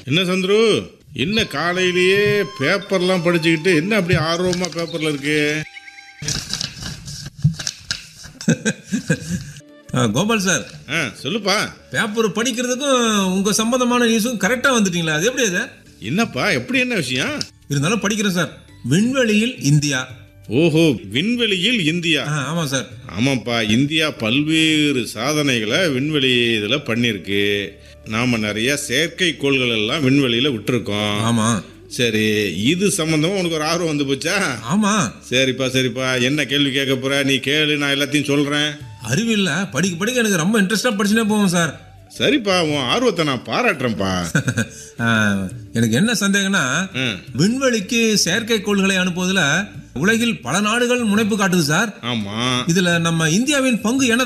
என்ன சந்துரு என்ன காலையிலேயே பேப்பர்லாம் படிச்சுக்கிட்டு என்ன அப்படி ஆர்வமா பேப்பர்ல இருக்கு ஆ, கோபால் சார் ஆ சொல்லுப்பா பேப்பர் படிக்கிறதுக்கும் உங்க சம்பந்தமான நியூஸும் கரெக்டா வந்துட்டீங்களா அது எப்படி அது என்னப்பா எப்படி என்ன விஷயம் இருந்தாலும் படிக்கிறேன் சார் விண்வெளியில் இந்தியா ஓஹோ விண்வெளியில் இந்தியா ஆ, ஆமா சார் ஆமாப்பா இந்தியா பல்வேறு சாதனைகளை விண்வெளி இதில் பண்ணியிருக்கு நாம நிறைய செயற்கைக்கோள்கள் எல்லாம் விண்வெளியில் விட்டுருக்கோம் ஆமா சரி இது சம்பந்தமா உனக்கு ஒரு ஆர்வம் வந்து போச்சா ஆமா சரிப்பா சரிப்பா என்ன கேள்வி கேட்க போற நீ கேளு நான் எல்லாத்தையும் சொல்றேன் அறிவில்ல படிக்க படிக்க எனக்கு ரொம்ப இன்ட்ரெஸ்டா படிச்சுனே போவோம் சார் சரிப்பா உன் ஆர்வத்தை நான் பாராட்டுறேன்ப்பா ஆ, எனக்கு என்ன சந்தேகம்னா ம். விண்வெளிக்கு செயற்கைக்கோள்களை அனுப்புவதில் உலகில் பல நாடுகள் முனைப்பு காட்டுது சார் ஆமா இதுல நம்ம இந்தியாவின் பங்கு என்ன